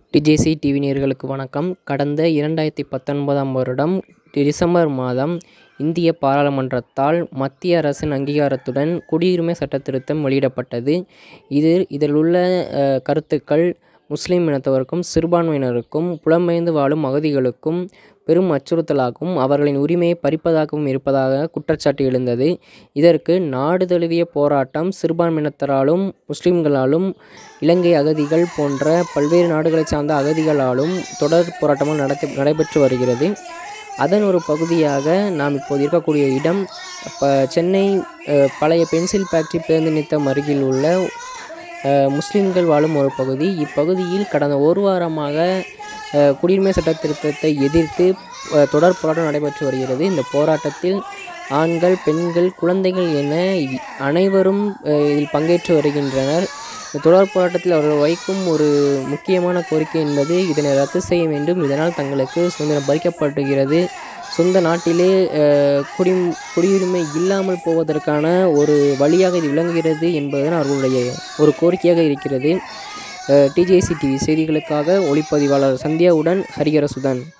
டிஜேசி TV நேயர்களுக்கு வணக்கம் கடந்த இரண்டாயிரத்தி பத்தொன்பதாம் வருடம் டிசம்பர் மாதம் இந்திய பாராளுமன்றத்தால் மத்திய அரசின் அங்கீகாரத்துடன் குடியுரிமை சட்டத் திருத்தம் வெளியிடப்பட்டது இது இதில் உள்ள அஹ், கருத்துக்கள் முஸ்லிம் இனத்தவருக்கும் சிறுபான்மையினருக்கும் புலம்பெயர்ந்து வாழும் அகதிகளுக்கும் பெரும் அச்சுறுத்தலாகவும் அவர்களின் உரிமையை பறிப்பதாகவும் இருப்பதாக குற்றச்சாட்டு எழுந்தது இதற்கு நாடு தழுவிய போராட்டம் சிறுபான்மையினத்தராலும் முஸ்லிம்களாலும் இலங்கை அகதிகள் போன்ற பல்வேறு நாடுகளைச் சார்ந்த அகதிகளாலும் தொடர் போராட்டமும் நடத்தி நடைபெற்று வருகிறது அதன் ஒரு பகுதியாக நாம் இப்போது இருக்கக்கூடிய இடம் இப்போ சென்னை அஹ், பழைய பென்சில் ஃபேக்டரி பேருந்து நிறுத்தம் அருகில் உள்ள அஹ், முஸ்லிம்கள் வாழும் ஒரு பகுதி இப்பகுதியில் கடந்த ஒரு வாரமாக அஹ், குடியுரிமை சட்ட திருத்தத்தை எதிர்த்து அஹ், தொடர் போராட்டம் நடைபெற்று வருகிறது இந்த போராட்டத்தில் ஆண்கள் பெண்கள் குழந்தைகள் என இ- அனைவரும் அஹ், இதில் பங்கேற்று வருகின்றனர் இந்த தொடர் போராட்டத்தில் அவர்கள் வைக்கும் ஒரு முக்கியமான கோரிக்கை என்பது இதனை ரத்து செய்ய வேண்டும் இதனால் தங்களுக்கு சுதந்திரம் பறிக்கப்படுகிறது சொந்த நாட்டிலே அஹ், குடி குடியுரிமை இல்லாமல் போவதற்கான ஒரு வழியாக இது விளங்குகிறது என்பதுதான் அவர்களுடைய ஒரு கோரிக்கையாக இருக்கிறது டிஜேசி டிவி செய்திகளுக்காக ஒளிப்பதிவாளர் சந்தியாவுடன் ஹரிஹரசுதன்